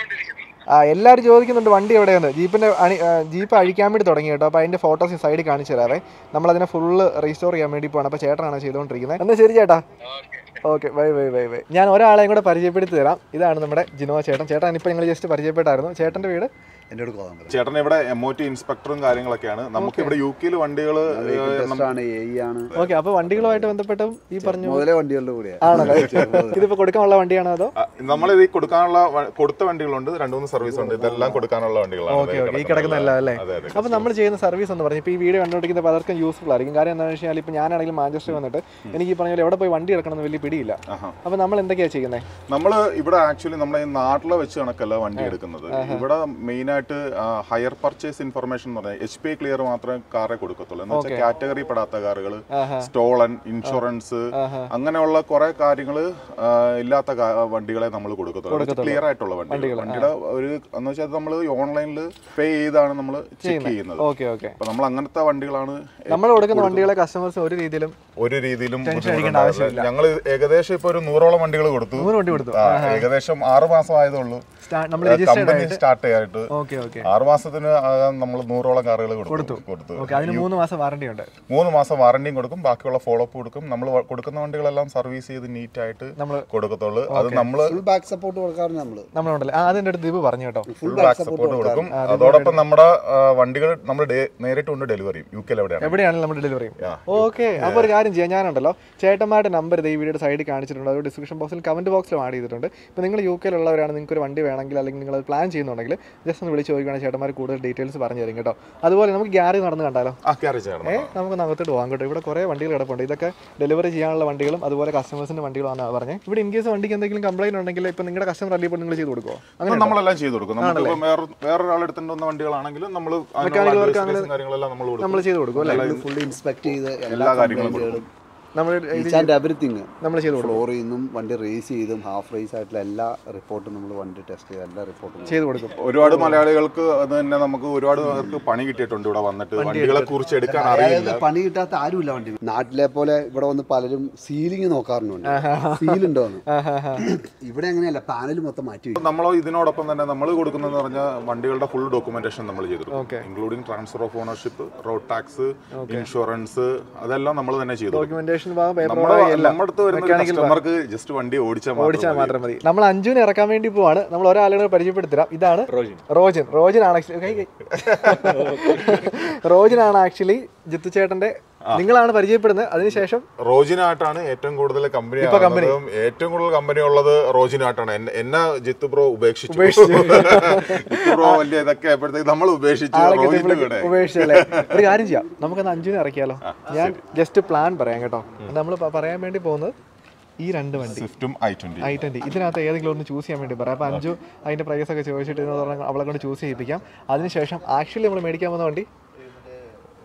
ആ എല്ലാവരും ചോദിക്കുന്നുണ്ട് വണ്ടി എവിടെയാണ് ജീപ്പിന്റെ അണി ആ, ജീപ്പ് അഴിക്കാൻ വേണ്ടി തുടങ്ങി കേട്ടോ അപ്പോൾ അതിന്റെ ഫോട്ടോസ് സൈഡിൽ കാണിച്ചു തരാവേ നമ്മളതിനെ ഫുള്ള് റീസ്റ്റോർ ചെയ്യാൻ വേണ്ടി പോകണം അപ്പോൾ ചേട്ടനാണ് ചെയ്തുകൊണ്ടിരിക്കുന്നത് എന്നാ ശരി ചേട്ടാ okay bye bye bye bye ഞാൻ ഒരാളെയും കൂടെ പരിചയപ്പെടുത്തി തരാം ഇതാണ് നമ്മുടെ ജിനോ ചേട്ടൻ ചേട്ടൻ ഇപ്പോൾ ഞങ്ങൾ ജസ്റ്റ് പരിചയപ്പെട്ടായിരുന്നു ചേട്ടൻ്റെ വീട് എൻ്റെ അടുത്ത് കോതമ്പലം ചേട്ടൻ ഇവിടെ എം ഒ ടി ഇൻസ്പെക്ടറും കാര്യങ്ങളൊക്കെയാണ് നമുക്ക് ഇവിടെ യു കെയിൽ വണ്ടികൾ ടെസ്റ്റാണ് എ ആണ് ഓക്കെ അപ്പോൾ വണ്ടികളുമായിട്ട് ബന്ധപ്പെട്ടും ഈ പറഞ്ഞു മുതലേ വണ്ടികളുടെ കൂടെയാണ് ആണല്ലേ ഇതിപ്പോൾ കൊടുക്കാനുള്ള വണ്ടിയാണോ അതോ നമ്മൾ ഇത് കൊടുക്കാനുള്ള വ- കൊടുത്ത വണ്ടികളുണ്ട് രണ്ടു മൂന്ന് സർവീസ് ഉണ്ട് ഇതെല്ലാം കൊടുക്കാനുള്ള വണ്ടികളാണ് ഓക്കെ ദേ ഓക്കെ ഈ കിടക്കുന്നത്. കിടക്കുന്ന എല്ലാം അല്ലേ അതെ അതെ അപ്പോൾ നമ്മൾ ചെയ്യുന്ന സർവീസ് എന്ന് പറഞ്ഞാൽ ഇപ്പോൾ ഈ വീഡിയോ കണ്ടുപിടിക്കുന്ന പലർക്കും യൂസ്ഫുൾ ആയിരിക്കും കാര്യം എന്താണെന്ന് വെച്ചാൽ ഇപ്പോൾ ഞാനാണെങ്കിലും മാഞ്ചസ്റ്റർ വന്നിട്ട് എനിക്ക് ഈ പറഞ്ഞ പോലെ എവിടെ പോയി വണ്ടി എടുക്കണമെന്ന് വലിയ പിടിയില്ല ആഹാ. അപ്പോൾ നമ്മൾ എന്തൊക്കെയാണ് ചെയ്യുന്നത് നമ്മൾ ഇവിടെ ആക്ച്വലി നമ്മളെ ഈ നാട്ടിലെ വെച്ച് കണക്കല്ല വണ്ടി എടുക്കുന്നത് ഇവിടെ മെയിൻ ആയിട്ട് ഹയർ പർച്ചേസ് ഇൻഫർമേഷൻ എന്ന് പറഞ്ഞാൽ എച്ച് പി ക്ലിയർ മാത്രമേ കാറെ കൊടുക്കത്തുള്ളൂ എന്ന് വെച്ചാൽ കാറ്റഗറി പെടാത്ത കാറുകൾ സ്റ്റോളൻ ഇൻഷുറൻസ് അങ്ങനെയുള്ള കുറെ കാര്യങ്ങൾ ഇല്ലാത്ത കാ- വണ്ടികളെ നമ്മൾ കൊടുക്കത്തുള്ളൂ ക്ലിയർ ആയിട്ടുള്ള വണ്ടികൾ വണ്ടിയുടെ ഒരു എന്ന് വെച്ചാൽ നമ്മൾ ഓൺലൈനിൽ പേ ചെയ്താണ് നമ്മൾ ചെക്ക് ചെയ്യുന്നത് ഓക്കെ ഓക്കെ അപ്പൊ നമ്മൾ അങ്ങനത്തെ വണ്ടികളാണ് നമ്മൾ കൊടുക്കുന്ന വണ്ടികളെ കസ്റ്റമേഴ്സ് ഒരു രീതിയിലും ഒരു രീതിയിലും അടിക്കേണ്ട ആവശ്യമില്ല. ഞങ്ങൾ ഏകദേശം ഇപ്പൊ ഒരു നൂറോളം വണ്ടികൾ കൊടുത്തു നൂറ് വണ്ടി കൊടുത്തു ആ, ഏകദേശം ആറ് മാസം ആയതുള്ളൂ നമ്മൾ രജിസ്റ്റേർഡ് കമ്പനി സ്റ്റാർട്ട് ചെയ്യായിട്ട് ഓക്കെ ഓക്കെ ആറ് മാസത്തിന് നമ്മൾ നൂറോളം കാറുകൾ കൊടുത്തു കൊടുത്തു ഓക്കെ അതിന് മൂന്ന് മാസം വാറണ്ടി ഉണ്ട് മൂന്ന് മാസം വാറണ്ടിയും കൊടുക്കും ബാക്കിയുള്ള ഫോളോ അപ്പ് കൊടുക്കും നമ്മൾ കൊടുക്കുന്ന വണ്ടികളെല്ലാം സർവീസ് ചെയ്ത് നീറ്റ് ആയിട്ട് നമ്മള് കൊടുക്കത്തുള്ളൂ അത് നമ്മൾ ഫുൾ ബാക്ക് സപ്പോർട്ട് കൊടുക്കാറുണ്ട് നമ്മള് നമ്മളുണ്ടല്ലേ ആ അതിന്റെ അടുത്ത് ദീപ് പറഞ്ഞു കേട്ടോ ഫുൾ ബാക്ക് സപ്പോർട്ട് കൊടുക്കും അതോടൊപ്പം നമ്മുടെ ആ, വണ്ടികൾ നമ്മൾ നേരിട്ട് കൊണ്ട് ഡെലിവറി യു കെയിൽ എവിടെയാണ് എവിടെയാണെങ്കിലും നമ്മൾ ഡെലിവറി ചെയ്യും ഓക്കെ അപ്പോൾ ഒരു കാര്യം ചെയ്യാം ഞാനുണ്ടല്ലോ ചേട്ടന്മാരുടെ നമ്പർ ഈ വീഡിയോയുടെ സൈഡിൽ കാണിച്ചിട്ടുണ്ട് അത് ഡിസ്ക്രിപ്ഷൻ ബോക്സിൽ കമന്റ് ബോക്സിലും ആഡ് ചെയ്തിട്ടുണ്ട് ഇപ്പോൾ നിങ്ങൾ യു കെയിലുള്ളവരാണ് നിങ്ങൾക്ക് ഒരു വണ്ടി വേണമെങ്കിൽ അല്ലെങ്കിൽ നിങ്ങൾ പ്ലാൻ ചെയ്യുന്നുണ്ടെങ്കിൽ ജസ്റ്റ് ഒന്ന് വിളിച്ച് ചോദിക്കുകയാണെങ്കിൽ ചേട്ടന്മാർ കൂടുതൽ ഡീറ്റെയിൽസ് പറഞ്ഞു തരും കേട്ടോ അതുപോലെ നമുക്ക് ഗ്യാരേജ് നടന്ന് കണ്ടാലോ ആ ക്യാരി ചെയ്യണം ഏ നമുക്ക് നകത്തോട്ട് പോകാം കേട്ടോ ഇവിടെ കുറേ വണ്ടികൾ കിടപ്പുണ്ട് ഇതൊക്കെ ഡെലിവറി ചെയ്യാനുള്ള വണ്ടികളും അതുപോലെ കസ്റ്റമേഴ്സിന്റെ വണ്ടികളാണ് പറഞ്ഞത് ഇവിടെ ഇൻ കേസ് വണ്ടിക്ക് എന്തെങ്കിലും കംപ്ലൈന്റ് ഉണ്ടെങ്കിൽ ഇപ്പോൾ നിങ്ങളുടെ കസ്റ്റമർ അറിയപ്പോൾ നിങ്ങൾ ചെയ്ത് കൊടുക്കുമോ അങ്ങനെ നമ്മളെല്ലാം ചെയ്തു കൊടുക്കും നമുക്ക് വേറെ വേറൊരാൾ എടുത്തിട്ട് വന്ന വണ്ടികളാണെങ്കിലും നമ്മൾ കാര്യങ്ങളെല്ലാം നമ്മൾ കൊടുക്കും നമ്മൾ ചെയ്ത് കൊടുക്കും അല്ലേ ഫുൾ ഇൻസ്പെക്ട് ചെയ്ത് എല്ലാ കാര്യങ്ങളും കൊടുക്കും നമ്മൾ ഈച്ച് ആൻഡ് എവറിത്തിങ് നമ്മൾ ചെയ്ത് കൊടുക്കും ഫ്ലോറിൽ നിന്നും വണ്ടി റേസ് ചെയ്തും ഹാഫ് റേസ് ആയിട്ടുള്ള എല്ലാ റിപ്പോർട്ടും നമ്മൾ വണ്ടി ടെസ്റ്റ് ചെയ്ത് എല്ലാ റിപ്പോർട്ടും ചെയ്ത് കൊടുക്കും ഒരുപാട് മലയാളികൾക്ക് അത് തന്നെ നമുക്ക് ഒരുപാട് പേർക്ക് പണി കിട്ടിയിട്ടുണ്ട് ഇവിടെ വന്നിട്ട് വണ്ടികളെ കുറിച്ച് എടുക്കാൻ അറിയില്ല പണി കിട്ടാത്ത ആരുമില്ല വണ്ടി നാട്ടിലെ പോലെ ഇവിടെ വന്ന് പലരും സീലിംഗ് നോക്കാറുണ്ട് സീൽ ഉണ്ടോന്ന് ഇവിടെ അങ്ങനെയല്ല പാനൽ മൊത്തം മാറ്റി വെക്കും. നമ്മൾ ഇതിനോടൊപ്പം തന്നെ നമ്മൾ കൊടുക്കുന്നതെന്ന് പറഞ്ഞാൽ വണ്ടികളുടെ ഫുൾ ഡോക്യുമെന്റേഷൻ നമ്മൾ Okay. ചെയ്തിട്ടുണ്ട് including transfer of ownership road tax insurance അതെല്ലാം നമ്മൾ തന്നെ ചെയ്തു കൊടുക്കും. ഡോക്യുമെന്റേഷൻ ഭാഗം പേപ്പർ നമ്മുടെ നമ്മുടെ അടുത്ത് വരുന്ന കസ്റ്റമർക്ക് ജസ്റ്റ് വണ്ടി ഓടിച്ചാൽ ഓടിച്ചാൽ മാത്രം മതി നമ്മൾ അഞ്ജുവിനെ ഇറക്കാൻ വേണ്ടി പോവാണ് നമ്മൾ ഒരാളുടെ പരിചയപ്പെടുത്തരാം ഇതാണ് റോജൻ റോജൻ ആണ് ആക്ച്വലി റോജൻ ആണ് ആക്ച്വലി ജിത്തു ചേട്ടന്റെ നിങ്ങളാണ് പരിചയപ്പെടുന്നത് അതിനുശേഷം റോജിനായിട്ടാണ് ഏറ്റവും കൂടുതൽ കമ്പനി ഏറ്റവും കൂടുതൽ കമ്പനി ഉള്ളത് റോജിനായിട്ടാണ് എന്നെ- എന്നെ ജിത്തു ബ്രോ ഉപേക്ഷിച്ചു ജിത്തു ബ്രോ വലിയ ഇതൊക്കെ ആയപ്പോഴത്തേക്ക് നമ്മൾ ഉപേക്ഷിച്ചു റോജിന്റെ കൂടെ ഉപേക്ഷിച്ചല്ലേ ഒരു കാര്യം ചെയ്യാം നമുക്കൊന്ന് അഞ്ജുവിനെ ഇറക്കിയാലോ ഞാൻ ജസ്റ്റ് പ്ലാൻ പറയാം കേട്ടോ നമ്മൾ പറയാൻ വേണ്ടി പോകുന്നത് ഈ രണ്ട് വണ്ടി സ്വിഫ്റ്റും ഐ ട്വന്റി ഐ ട്വന്റി ഇതിനകത്ത് ഏതെങ്കിലും ഒന്ന് ചൂസ് ചെയ്യാൻ വേണ്ടി പറയാം അപ്പോൾ അഞ്ചു അതിന്റെ പ്രൈസ് ഒക്കെ ചോദിച്ചിട്ട് എന്ന് പറഞ്ഞാൽ അവളെ കൊണ്ട് ചൂസ് ചെയ്യിപ്പിക്കാം അതിനുശേഷം ആക്ച്വലി നമ്മൾ മേടിക്കാൻ പോകുന്ന വണ്ടി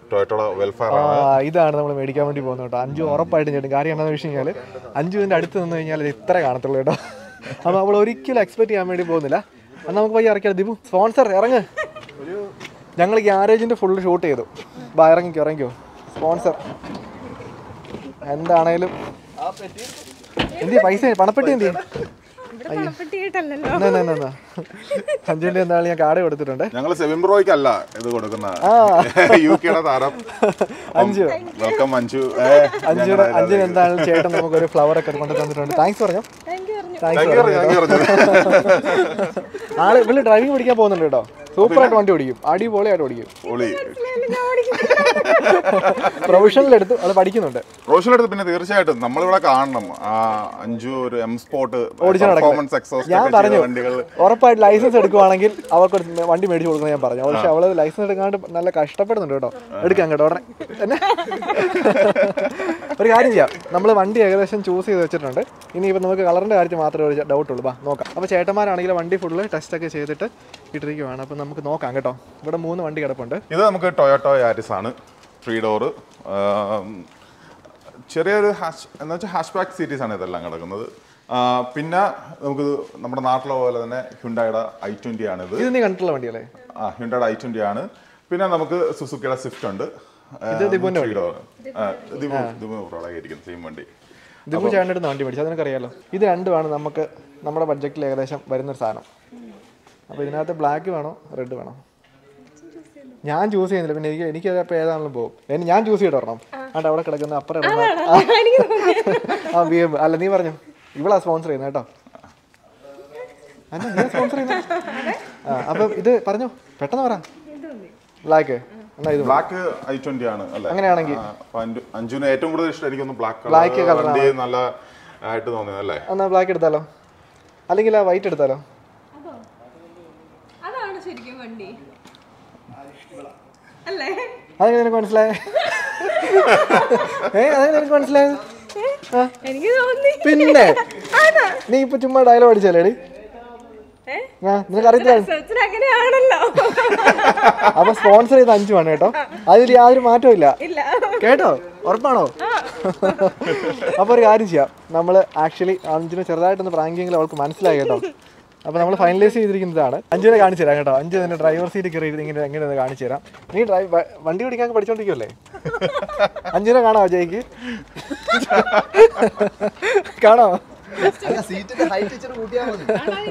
ടൊയോട്ടോയുടെ വെൽഫെയർ ആ ആണ് ഇതാണ് നമ്മൾ മേടിക്കാൻ വേണ്ടി പോകുന്നത് കേട്ടോ അഞ്ചു ഉറപ്പായിട്ടും ചേട്ടൻ കാര്യം എന്താണെന്ന് വെച്ച് കഴിഞ്ഞാൽ അഞ്ചു ഇതിൻ്റെ അടുത്ത് നിന്ന് കഴിഞ്ഞാൽ ഇത് ഇത്ര കാണത്തുള്ളൂ കേട്ടോ അപ്പോൾ അവൾ ഒരിക്കലും എക്സ്പെക്ട് ചെയ്യാൻ വേണ്ടി പോകുന്നില്ല എന്നാൽ നമുക്ക് പയ്യെ ഇറക്കിയാൽ ദിബു സ്പോൺസർ ഇറങ്ങ് ഞങ്ങൾ ഗ്യാരേജിൻ്റെ ഫുള്ള് ഷൂട്ട് ചെയ്തു ബാ ഇറങ്ങിക്കോ ഇറങ്ങിക്കോ സ്പോൺസർ എന്താണേലും എന്തി പൈസ പണപ്പെട്ടി എന്തി ഇവിടെ പണപ്പെട്ടിയിട്ടല്ലല്ലോ എന്നാ എന്നാ, എന്നാ എന്നാ അഞ്ചുവിൻ്റെ എന്തായാലും ഞാൻ കാർഡ് കൊടുത്തിട്ടുണ്ട് ഞങ്ങൾ സെവൻ ബ്രോയ്ക്കല്ല ഇത് കൊടുക്കുന്ന യു കെയുടെ താരം അഞ്ചു വെൽക്കം മഞ്ജു അഞ്ചിന് അഞ്ചിന് എന്തായാലും ചേട്ടൻ നമുക്കൊരു ഫ്ലവർ ഒക്കെ കൊണ്ട് തന്നിട്ടുണ്ട് താങ്ക്സ് പറഞ്ഞു താങ്ക് യു പറഞ്ഞു താങ്ക്സ് ആള് ഇവള് ഡ്രൈവിംഗ് പഠിക്കാൻ പോകുന്നുണ്ട് കേട്ടോ സൂപ്പറായിട്ട് വണ്ടി ഓടിക്കും അടിപൊളിയായിട്ട് ഓടിക്കും പൊളി ഞാൻ ഓടിക്കുന്നു പ്രൊഫഷണൽ എടുത്ത് അത് പഠിക്കുന്നുണ്ട് റോഷൻ എടുത്ത് പിന്നെ തീർച്ചയായിട്ടും നമ്മളിവിടെ കാണണം ആ അഞ്ചു ഒരു എം സ്പോട്ട് ഓടിച്ച് നടക്കുന്നത്. പെർഫോമൻസ് എക്സോസ്റ്റ് ഞാൻ പറഞ്ഞു വണ്ടികൾ ഉറപ്പായിട്ട് ലൈസൻസ് എടുക്കുവാണെങ്കിൽ അവർക്ക് ഒരു വണ്ടി മേടിച്ച് കൊടുക്കുന്നത് ഞാൻ പറഞ്ഞു പക്ഷെ അവള് ലൈസൻസ് എടുക്കാണ്ട് നല്ല കഷ്ടപ്പെടുന്നുണ്ട് കേട്ടോ എടുക്കാം കേട്ടോ ഉടനെ എന്നെ ഒരു കാര്യം ചെയ്യാം നമ്മൾ വണ്ടി ഏകദേശം ചൂസ് ചെയ്ത് വെച്ചിട്ടുണ്ട് ഇനി ഇപ്പം നമുക്ക് കളറിൻ്റെ കാര്യത്തിൽ മാത്രമേ ഒരു ഡൗട്ട് ഉള്ളൂ ബാ നോക്കാം അപ്പോൾ ചേട്ടന്മാരാണെങ്കിൽ വണ്ടി ഫുള്ള് ടെസ്റ്റ് ഒക്കെ ചെയ്തിട്ട് ഇട്ടിരിക്കുവാണ് അപ്പോൾ നമുക്ക് നോക്കാം കേട്ടോ ഇവിടെ മൂന്ന് വണ്ടി കിടപ്പുണ്ട് ഇത് നമുക്ക് ടൊയോട്ടോ യാരിസ് ആണ് ത്രീ ഡോറ് ചെറിയൊരു ഹാഷ് എന്ന് വെച്ചാൽ ഹാഷ് ബാക്ക് സീരീസ് ആണ് ഇതെല്ലാം കിടക്കുന്നത് ആ, പിന്നെ നമുക്ക് നമ്മുടെ നാട്ടിലെ പോലെ തന്നെ ഹ്യുണ്ടായുടെ ഐ ട്വന്റി ആണ് ഇത് ഇത് നീ കണ്ടിട്ടുള്ള വണ്ടിയല്ലേ ആ ഹ്യുണ്ടായുടെ ഐ ട്വന്റി ആണ് പിന്നെ നമുക്ക് സുസുക്കിയുടെ സ്വിഫ്റ്റ് ഉണ്ട് ഇത് ദിബുവിന്റെ three door Dibu Dibu product same വണ്ടി ഇതിപ്പോൾ ചേട്ടൻ്റെ വണ്ടി മേടിച്ചു അതെനിക്കറിയാലോ ഇത് രണ്ടുമാണ് നമുക്ക് നമ്മുടെ ബഡ്ജറ്റിൽ ഏകദേശം വരുന്നൊരു സാധനം അപ്പോൾ ഇതിനകത്ത് ബ്ലാക്ക് വേണോ റെഡ് വേണോ ഞാൻ ചൂസ് ചെയ്യുന്നില്ല പിന്നെ എനിക്ക് എനിക്ക് അപ്പോൾ ഏതാണെങ്കിലും പോകും എനി- ഞാൻ ചൂസ് ചെയ്തിട്ട് വരണം ആണ്ട് അവിടെ കിടക്കുന്ന അപ്പുറം കിടക്കുന്ന ആ ബി എം അല്ല നീ പറഞ്ഞു ഇവളാ സ്പോൺസർ ചെയ്യുന്നത് കേട്ടോ അല്ല നീ സ്പോൺസർ ചെയ്യുന്നത് ആ അപ്പം ഇത് പറഞ്ഞോ പെട്ടെന്ന് പറ ബ്ലാക്ക് എന്നാ ഇത് മതി. ബ്ലാക്ക് ഐ ട്വന്റി ആണ് അല്ലേ അങ്ങനെയാണെങ്കിൽ ആ, അപ്പൊ അഞ്ചു- അഞ്ജുന് ഏറ്റവും കൂടുതൽ ഇഷ്ടം എനിക്കൊന്ന് ബ്ലാക്ക് Black കളർ colour വണ്ടി നല്ല ആയിട്ട് തോന്നിയത് അല്ലേ എന്നാ ബ്ലാക്ക് എടുത്താലോ അല്ലെങ്കിൽ ആ വൈറ്റ് എടുത്താലോ അതാണ് ശരിക്കും വണ്ടി അല്ലേ അതെങ്ങനെ നിനക്ക് മനസ്സിലായേ ഏ അതെങ്ങനെ നിനക്ക് മനസ്സിലായത് ആ, എനിക്ക് തോന്നി പിന്നെ നീ ഇപ്പൊ ചുമ്മാ ഡയലോഗ് അടിച്ചല്ലേ ഏ? ആ നിനക്ക് അറിയത്തില്ല റിസർച്ചിന് അങ്ങനെയാണല്ലോ അപ്പൊ സ്പോൺസർ ചെയ്ത് അഞ്ചുമാണ് കേട്ടോ അതിൽ യാതൊരു മാറ്റവും ഇല്ല ഇല്ല കേട്ടോ ഉറപ്പാണോ അപ്പൊ ഒരു കാര്യം ചെയ്യാം നമ്മൾ ആക്ച്വലി അഞ്ചിന് ചെറുതായിട്ടൊന്ന് പ്രാങ്കിയെങ്കിലും അവൾക്ക് മനസ്സിലായി കേട്ടോ അപ്പൊ നമ്മൾ ഫൈനലൈസ് ചെയ്തിരിക്കുന്നതാണ് അഞ്ചിനെ കാണിച്ചു തരാം കേട്ടോ അഞ്ച് തന്നെ ഡ്രൈവർ സീറ്റ് കയറി ഇങ്ങനെ എങ്ങനെ ഒന്ന് കാണിച്ചു തരാം നീ ഡ്രൈവ് വ- വണ്ടി ഓടിക്കാൻ പഠിച്ചോണ്ടിരിക്കുമല്ലേ അഞ്ചിനെ കാണാമോ ജയ്ക്ക് കാണാമോ അല്ല സീറ്റിന്റെ ഹൈറ്റ് ഇച്ചിരി കൂട്ടിയാൽ മതി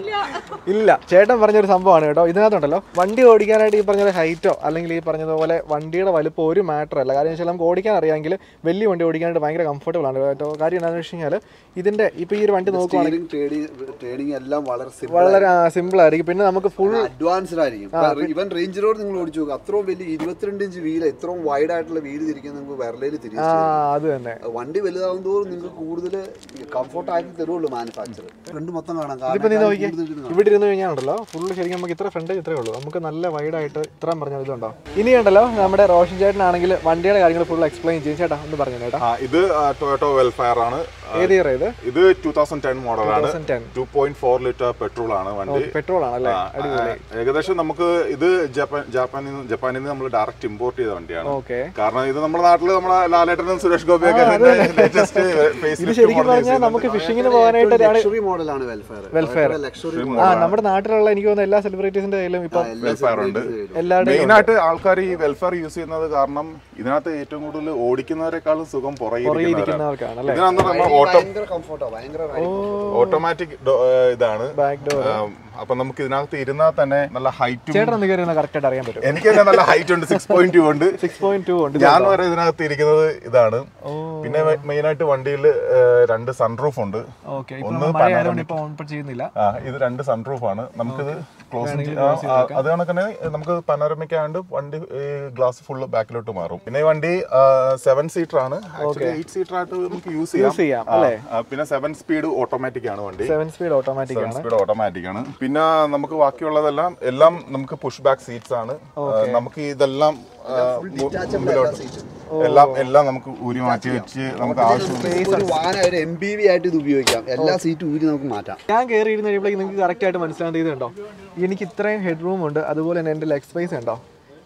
ഇല്ല ചേട്ടൻ പറഞ്ഞൊരു സംഭവമാണ് കേട്ടോ ഇതിനകത്തുണ്ടല്ലോ വണ്ടി ഓടിക്കാനായിട്ട് ഈ പറഞ്ഞ ഹൈറ്റോ അല്ലെങ്കിൽ ഈ പറഞ്ഞതുപോലെ വണ്ടിയുടെ വലുപ്പം ഒരു മാറ്റർ അല്ല കാര്യം വെച്ചാൽ നമുക്ക് ഓടിക്കാൻ അറിയാമെങ്കിൽ വലിയ വണ്ടി ഓടിക്കാനായിട്ട് ഭയങ്കര കംഫർട്ടബിൾ ആണ് കേട്ടോ കാര്യം എന്താണെന്ന് വെച്ച് കഴിഞ്ഞാൽ ഇതിന്റെ ഇപ്പൊ ഈ ഒരു വണ്ടി നോക്കുവാണെങ്കിൽ സ്റ്റീറിംഗ് ട്രേഡിംഗ് എല്ലാം വളരെ സിമ്പിൾ വളരെ സിമ്പിൾ ആയിരിക്കും പിന്നെ നമുക്ക് ഫുൾ അഡ്വാൻസ്ഡ് ആയിരിക്കും ഇവൻ റേഞ്ച് റോഡ് നിങ്ങൾ ഓടിച്ചു നോക്കുക അത്രയും വലിയ ഇരുപത്തിരണ്ട് ഇഞ്ച് വീല് ഇത്രയും വൈഡ് ആയിട്ടുള്ള വീല് തിരിക്കാൻ നിങ്ങൾക്ക് വിരലയിൽ ആ തിരിച്ചു അത് തന്നെ വണ്ടി വലുതാവും തോറും നിങ്ങൾക്ക് കൂടുതൽ കംഫർട്ട് ആക്കി തരുള്ളൂ മാനുഫാക്ചർ ഫ്രണ്ട് മൊത്തം കാണാം ഇതിപ്പോ നീ കാരണം നോക്കിയേ കൂടുതൽ ഇരുന്ന് കാണാം. ഇവിടെ ഇരുന്ന് കഴിഞ്ഞാൽ ഉണ്ടല്ലോ ഫുള്ള് ശരിക്കും നമുക്ക് ഇത്ര ഫ്രണ്ട് ഇത്രേ ഉള്ളൂ നമുക്ക് നല്ല വൈഡ് ആയിട്ട് ഇത്രയും പറഞ്ഞ ഇതുണ്ടോ ഇനി ഉണ്ടല്ലോ നമ്മുടെ റോഷൻ ചേട്ടനാണെങ്കിൽ വണ്ടിയുടെ കാര്യങ്ങൾ ഫുൾ എക്സ്പ്ലെയിൻ ചെയ്യും ചേട്ടാ ഒന്ന് പറഞ്ഞു ചേട്ടാ ആ ഇത് ടൊയോട്ടോ വെൽഫെയർ ആണ് ആ, ഏത് ഇയർ ഇത് ഇത് ടൂ തൗസൻഡ് ടെൻ മോഡലാണ് 2010. Two point four litre petrol ആണ് വണ്ടി പെട്രോൾ ആണല്ലേ ആ, ആ, ഏകദേശം നമുക്ക് ഇത് ജപ്പാൻ ജപ്പാനിൽ നിന്ന് ജപ്പാനിൽ നിന്ന് നമ്മൾ ഡയറക്റ്റ് ഇമ്പോർട്ട് ചെയ്ത വണ്ടിയാണ് ഓക്കെ കാരണം ഇത് നമ്മുടെ നാട്ടില് നമ്മുടെ ലാലേട്ടനും സുരേഷ് ഗോപിയൊക്കെ ലേറ്റസ്റ്റ് ഇത് ശരിക്കും പറഞ്ഞാൽ നമുക്ക് ഫിഷിങ്ങിന് പോകാനായിട്ട് ഒരു- ലക്ഷറി മോഡലാണ് വെൽഫെയർ Welfare. ലക്ഷറി ആ നമ്മുടെ നാട്ടിലുള്ള എനിക്ക് തോന്നുന്ന എല്ലാ സെലിബ്രിറ്റീസിന്റെ കയ്യിലും ഇപ്പൊ വെൽഫെയർ ഉണ്ട് എല്ലാവരുടെയും മെയിൻ ആയിട്ട് ആൾക്കാർ ഈ വെൽഫെയർ യൂസ് ചെയ്യുന്നത് കാരണം ഇതിനകത്ത് ഏറ്റവും കൂടുതൽ ഓടിക്കുന്നവരെക്കാളും സുഖം പുറകെ ഇരിക്കുന്നവരാണ് ഇരിക്കുന്നവർക്കാണ് അല്ലേ ഇതിനകത്ത് നമ്മൾ ഓട്ടോ ഭയങ്കര കംഫർട്ടോ ഭയങ്കര ഓട്ടോമാറ്റിക് ഇതാണ് ബാക്ക് ഡോർ ആം, അപ്പൊ നമുക്ക് ഇതിനകത്ത് ഇരുന്നാൽ തന്നെ നല്ല ഹൈറ്റും ചേട്ടൻ ഒന്ന് കയറി കറക്റ്റ് ആയിട്ട് അറിയാൻ പറ്റും എനിക്ക് തന്നെ നല്ല ഹൈറ്റ് ഉണ്ട് സിക്സ് പോയിന്റ് ടു ഉണ്ട് സിക്സ് പോയിന്റ് ടു ഉണ്ട് ഞാൻ വരെ ഇതിനകത്ത് ഇരിക്കുന്നത് ഇതാണ് പിന്നെ മെയിൻ ആയിട്ട് വണ്ടിയിൽ രണ്ട് സൺറൂഫ് ഉണ്ട് ഓക്കെ ഇപ്പൊ ഒന്ന് നമ്മൾ മഴ ആയതുകൊണ്ട് ഇപ്പൊ ഓൺ ചെയ്യുന്നില്ല ആ ഇത് രണ്ട് സൺറൂഫ് ആണ് നമുക്കിത് ക്ലോസ് അത് കണക്കന്നെ നമുക്ക് പനോരമിക് ആയതുകൊണ്ട് വണ്ടി ഗ്ലാസ് ഫുള്ള് ബാക്കിലോട്ട് മാറും പിന്നെ ഈ വണ്ടി സെവൻ സീറ്റർ ആണ് ആക്ച്വലി എയ്റ്റ് സീറ്റർ ആയിട്ട് നമുക്ക് യൂസ് Use ചെയ്യാം, ആ, ആ, പിന്നെ സെവൻ സ്പീഡ് ഓട്ടോമാറ്റിക് ആണ് വണ്ടി സെവൻ സ്പീഡ് ഓട്ടോമാറ്റിക് സെവൻ ആണ് സ്പീഡ് ഓട്ടോമാറ്റിക് ആണ് പിന്നെ നമുക്ക് ബാക്കിയുള്ളതെല്ലാം എല്ലാം നമുക്ക് പുഷ് ബാക്ക് സീറ്റ്സ് ആണ് ആ, നമുക്ക് ഇതെല്ലാം ആ, മു- മുമ്പിലോട്ട് എല്ലാം എല്ലാം നമുക്ക് ഊരി മാറ്റി വെച്ച് നമുക്ക് ആവശ്യമുള്ള ഒരു വാഹനം ഒരു എം ബി വി ആയിട്ട് ഇത് ഉപയോഗിക്കാം എല്ലാ സീറ്റും ഊരി നമുക്ക് മാറ്റാം ഞാൻ കയറി ഇരുന്ന് കഴിയുമ്പോഴേക്ക് നിങ്ങൾക്ക് കറക്റ്റ് ആയിട്ട് മനസ്സിലാകുന്നത് ഇതുണ്ടോ എനിക്ക് ഇത്രയും ഹെഡ് റൂം ഉണ്ട് അതുപോലെ തന്നെ എൻ്റെ ലെഗ് സ്പേസ് ഉണ്ടോ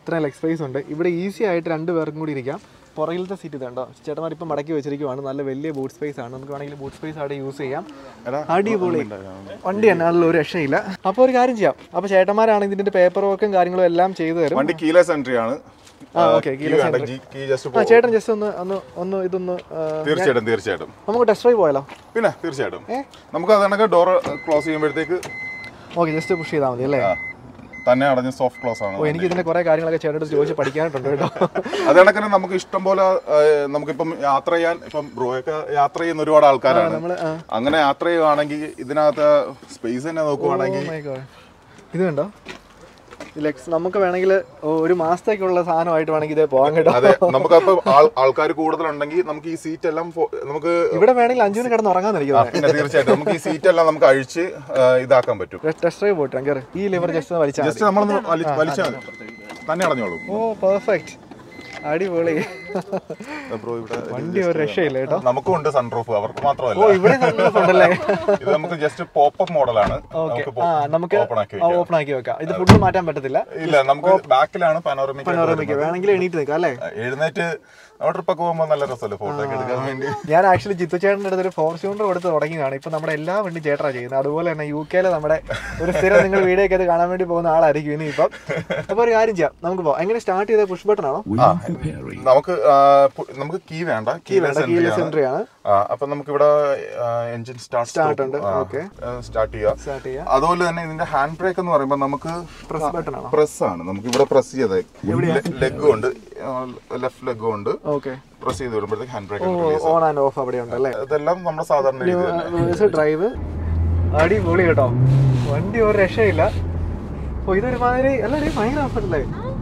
ഇത്രയും ലെഗ് സ്പേസ് ഉണ്ട് ഇവിടെ ഈസി ആയിട്ട് രണ്ട് പേർക്കും കൂടി ഇരിക്കാം പുറകിലത്തെ സീറ്റ് ഇതുണ്ടോ ചേട്ടന്മാർ ഇപ്പം മടക്കി വെച്ചിരിക്കുവാണ് നല്ല വലിയ ബൂട്ട് സ്പേസ് ആണ് നമുക്ക് വേണമെങ്കിൽ ബൂട്ട് സ്പേസ് അവിടെ യൂസ് ചെയ്യാം എടാ, അടിപൊളി വണ്ടി എന്നാണല്ലോ ഒരു രക്ഷയില്ല അപ്പോൾ ഒരു കാര്യം ചെയ്യാം അപ്പോൾ ചേട്ടന്മാരാണ് ഇതിന്റെ പേപ്പർ വർക്കും കാര്യങ്ങളും എല്ലാം ചെയ്തു തരും വണ്ടി കീലെസ് എൻട്രി ആണ് ആ, okay, keyless entry. Key just ആ ചേട്ടൻ ജസ്റ്റ് ഒന്ന് ഒന്ന് ഒന്ന് ഇതൊന്ന് ആ, തീർച്ചയായിട്ടും തീർച്ചയായിട്ടും നമുക്ക് ടെസ്റ്റ് ഡ്രൈവ് പോയാലോ പിന്നെ തീർച്ചയായിട്ടും നമുക്ക് അത് കണക്ക് ഡോർ ക്ലോസ് ചെയ്യുമ്പോഴത്തേക്ക് ഓക്കെ ജസ്റ്റ് പുഷ് ചെയ്താൽ മതി അല്ലേ ആ, തന്നെ അടഞ്ഞ് സോഫ്റ്റ് ക്ലോസ് ആണ് ഓ എനിക്ക് ഇതിന്റെ കുറെ കാര്യങ്ങളൊക്കെ ചേട്ടനോട് ചോദിച്ച് പഠിക്കാനായിട്ടുണ്ട് കേട്ടോ അത് കണക്കിന് നമുക്ക് ഇഷ്ടം പോലെ നമുക്കിപ്പം യാത്ര ചെയ്യാൻ ഇപ്പം ബ്രോയൊക്കെ യാത്ര ചെയ്യുന്ന ഒരുപാട് ആൾക്കാരാണ് നമ്മള് ആ. അങ്ങനെ യാത്ര ചെയ്യുവാണെങ്കിൽ ഇതിനകത്ത് സ്പേസ് തന്നെ നോക്കുവാണെങ്കിൽ Oh my God. ഇത് കണ്ടോ ലെക്സ് നമുക്ക് വേണമെങ്കിൽ ഒരു മാസത്തേക്കുള്ള സാധനമായിട്ട് വേണമെങ്കിൽ ഇതേ പോകാൻ കേട്ടോ അതെ നമുക്കപ്പോ ആൾക്കാർ കൂടുതലുണ്ടെങ്കിൽ നമുക്ക് ഈ സീറ്റ് എല്ലാം ഫോ- നമുക്ക് ഇവിടെ വേണമെങ്കിൽ അഞ്ചുവിന് കിടന്ന് ഉറങ്ങാൻ ആ, നിൽക്കുന്നത് പിന്നെ തീർച്ചയായിട്ടും നമുക്ക് ഈ സീറ്റ് എല്ലാം നമുക്ക് അഴിച്ച് ആ, ഇതാക്കാൻ പറ്റും ടെസ്റ്റ് ഡ്രൈവ് പോയിട്ട് കയറി ഈ ലിവർ ജസ്റ്റ് വലിച്ചാൽ ജസ്റ്റ് നമ്മളൊന്ന് വലി- വലിച്ചാൽ മതി. തന്നെ അടഞ്ഞോളും ഓ പെർഫെക്റ്റ് അടിപൊളി ബ്രോ ഇവിടെ വണ്ടി ഒരു രക്ഷയില്ല കേട്ടോ നമുക്കും ഉണ്ട് സൺറൂഫ് അവർക്ക് ഓ മാത്രമല്ല ഇവിടെ sunroof ഉണ്ടല്ലേ ഇത് നമുക്ക് ജസ്റ്റ് പോപ്പപ്പ് മോഡലാണ് ഓക്കെ നമുക്ക് ആ നമുക്ക് ഓപ്പൺ ആക്കി വെക്കാം ഓപ്പൺ ആക്കി വെക്കാം ഇത് ഫുഡ് മാറ്റാൻ പറ്റത്തില്ല ഇല്ല നമുക്ക് ബാക്കിലാണ് പനോറമിക് പനോറമിക്ക് വേണമെങ്കിൽ എണീറ്റ് നിൽക്കാം അല്ലേ എഴുന്നേറ്റ് നമ്മൾ ട്രിപ്പൊക്കെ പോകുമ്പോൾ നല്ല രസമല്ലേ ഫോട്ടോ ഒക്കെ എടുക്കാൻ വേണ്ടി ഞാൻ ആക്ച്വലി ജിത്തു ചേട്ടൻ്റെ അടുത്ത് ഒരു ഫോർച്യൂണർ കൊടുത്ത് തുടങ്ങിയതാണ് ഇപ്പൊ നമ്മുടെ എല്ലാ വണ്ടി ചേട്ടനാ ചെയ്യുന്നത് അതുപോലെ തന്നെ യു കെയിലെ നമ്മുടെ ഒരു സ്ഥിരം നിങ്ങൾ വീഡിയോ ഒക്കെ അത് കാണാൻ വേണ്ടി പോകുന്ന ആളായിരിക്കും ഇനി ഇപ്പം അപ്പൊ ഒരു കാര്യം ചെയ്യാം നമുക്ക് പോവാം എങ്ങനെ സ്റ്റാർട്ട് ചെയ്ത പുഷ് ബട്ടൺ ആണോ ആ, നമുക്ക് ആ, പു- നമുക്ക് കീ വേണ്ട കീലെസ് കീലെസ് എൻട്രി ആണ് അപ്പൊ നമുക്ക് ഇവിടെ എഞ്ചിൻ സ്റ്റാർട്ട് Start ഉണ്ട്, okay. സ്റ്റാർട്ട് ചെയ്യാം സ്റ്റാർട്ട് ചെയ്യാം അതുപോലെ തന്നെ ഇതിന്റെ ഹാൻഡ് ബ്രേക്ക് എന്ന് പറയുമ്പോൾ നമുക്ക് പ്രസ് ബട്ടൺ ആണോ പ്രസ് ആണ് നമുക്ക് ഇവിടെ പ്രസ് ചെയ്തേ ലെഗും ഉണ്ട് ലെഫ്റ്റ് ലെഗും ഉണ്ട് ഓക്കെ പ്രസ് ചെയ്ത് വരുമ്പോഴത്തേക്ക് hand brake on and off അവിടെ ഉണ്ട് അല്ലേ ഇതെല്ലാം നമ്മുടെ സാധാരണ രീതി തന്നെ റിവേഴ്സ് ഡ്രൈവ് അടിപൊളി കേട്ടോ വണ്ടി ഒരു രക്ഷയില്ല ഓ ഇതൊരു മാതിരി അല്ല ഒരു ഭയങ്കര ഓഫറല്ലേ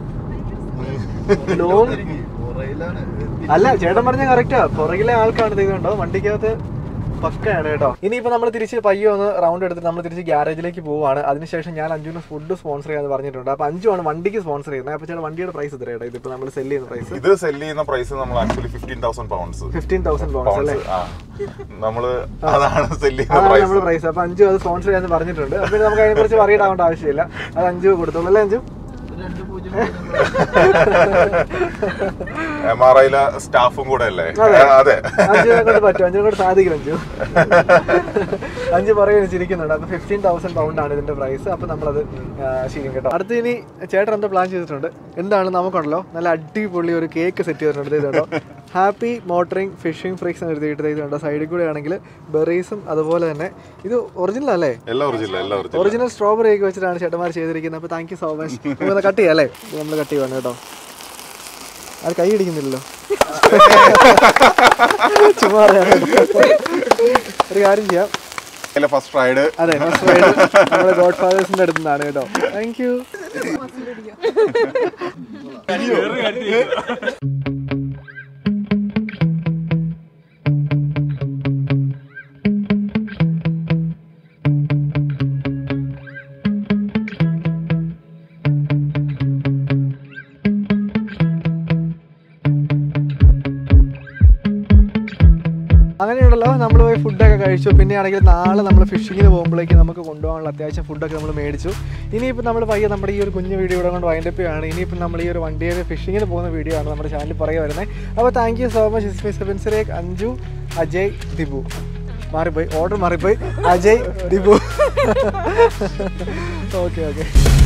ലോങ് അല്ല ചേട്ടൻ പറഞ്ഞ കറക്റ്റാ പുറകിലെ ആൾക്കാണ് ഇത് ഇതുണ്ടോ വണ്ടിക്കകത്ത് പക്കയാണ് കേട്ടോ ഇനിയിപ്പോ നമ്മൾ തിരിച്ച് പയ്യെ ഒന്ന് റൗണ്ട് എടുത്തിട്ട് നമ്മൾ തിരിച്ച് ഗ്യാരേജിലേക്ക് പോവാണ് അതിനുശേഷം ഞാൻ അഞ്ചുവിന് ഫുഡ് സ്പോൺസർ ചെയ്യാന്ന് പറഞ്ഞിട്ടുണ്ട് അപ്പൊ അഞ്ചുമാണ് വണ്ടിക്ക് സ്പോൺസർ ചെയ്യുന്നത് അപ്പൊ ചേട്ടാ വണ്ടിയുടെ പ്രൈസ് എത്രയാട്ടോ ഇതിപ്പോ നമ്മൾ സെല് ചെയ്യുന്ന പ്രൈസ് ഇത് സെല് ചെയ്യുന്ന പ്രൈസ് നമ്മൾ actually fifteen thousand pounds fifteen thousand pounds അല്ലേ ആ നമ്മള് അതാണ് സെല് ചെയ്യുന്ന അതാണ് പ്രൈസ് നമ്മുടെ പ്രൈസ് അപ്പൊ അഞ്ചു അത് സ്പോൺസർ ചെയ്യാന്ന് പറഞ്ഞിട്ടുണ്ട് അപ്പൊ നമുക്ക് അതിനെ കുറിച്ച് പറയേണ്ട ആവേണ്ട ആവശ്യമില്ല അത് അഞ്ചു കൊടുത്തോളൂ അല്ലേ അഞ്ചു എം ആർ ഐയിലെ സ്റ്റാഫും കൂടെ അല്ലേ അതെ. അതെ അഞ്ചിനെ കൊണ്ട് പറ്റും അഞ്ചിനെ കൊണ്ട് സാധിക്കും അഞ്ചു അഞ്ച് പറയുന്നത് ചിരിക്കുന്നുണ്ട് അപ്പൊ ഫിഫ്റ്റീൻ തൗസൻഡ് പൗണ്ട് ആണ് ഇതിന്റെ പ്രൈസ് അപ്പൊ നമ്മളത് ആ, ചെയ്യും കേട്ടോ അടുത്ത് ഇനി ചേട്ടൻ എന്തോ പ്ലാൻ ചെയ്തിട്ടുണ്ട് എന്താണ് നമുക്കുണ്ടല്ലോ നല്ല അടിപൊളി ഒരു കേക്ക് സെറ്റ് ചെയ്തിട്ടുണ്ട് ഇത് കേട്ടോ ഹാപ്പി മോട്ടറിംഗ് ഫിഷിംഗ് ഫ്രീക്സ് എന്ന് എഴുതിയിട്ട് ഇത് കണ്ടോ സൈഡിൽ കൂടെ ആണെങ്കിൽ ബെറീസും അതുപോലെ തന്നെ ഇത് ഒറിജിനൽ അല്ലേ എല്ലാം ഒറിജിനൽ എല്ലാം ഒറിജിനൽ ഒറിജിനൽ സ്ട്രോബെറി ഒക്കെ വെച്ചിട്ടാണ് ചേട്ടന്മാർ ചെയ്തിരിക്കുന്നത് അപ്പോൾ താങ്ക് യു സോ മച്ച് നമുക്ക് കട്ട് ചെയ്യാം അല്ലേ ഇത് നമ്മൾ കട്ട് ചെയ്യുവാണ് കേട്ടോ അത് കൈ ഇടിക്കുന്നില്ലല്ലോ ചുമ്മാ അറിയാം കേട്ടോ. ഒരു കാര്യം ചെയ്യാം ഫസ്റ്റ് റൈഡ് അതെ ഫസ്റ്റ് റൈഡ് നമ്മുടെ ഗോഡ് ഫാദേഴ്സിന്റെ അടുത്ത് നിന്നാണ് കേട്ടോ താങ്ക് യു അങ്ങനെയുണ്ടല്ലോ നമ്മൾ പോയി ഫുഡൊക്കെ കഴിച്ചു പിന്നെ ആണെങ്കിൽ നാളെ നമ്മൾ ഫിഷിങ്ങിന് പോകുമ്പോഴേക്ക് നമുക്ക് കൊണ്ടുപോകാനുള്ള അത്യാവശ്യം ഫുഡൊക്കെ നമ്മൾ മേടിച്ചു ഇനിയിപ്പോൾ നമ്മൾ പയ്യെ നമ്മുടെ ഈ ഒരു കുഞ്ഞു വീഡിയോ ഇവിടെ കൊണ്ട് വൈൻഡപ്പ് ചെയ്യുകയാണ് ഇനിയിപ്പോൾ നമ്മൾ ഈ ഒരു വണ്ടിയിൽ ഫിഷിങ്ങിന് പോകുന്ന വീഡിയോ ആണ് നമ്മുടെ ചാനലിൽ പറയുക വരുന്നത് അപ്പോൾ താങ്ക് യു സോ മച്ച് ഇസ്മി സെവൻ സിറേക്ക് അഞ്ജു അജയ് ദിബു മാറിപ്പോയി ഓർഡർ മാറിപ്പോയി അജയ് ദിബു ഓക്കെ ഓക്കെ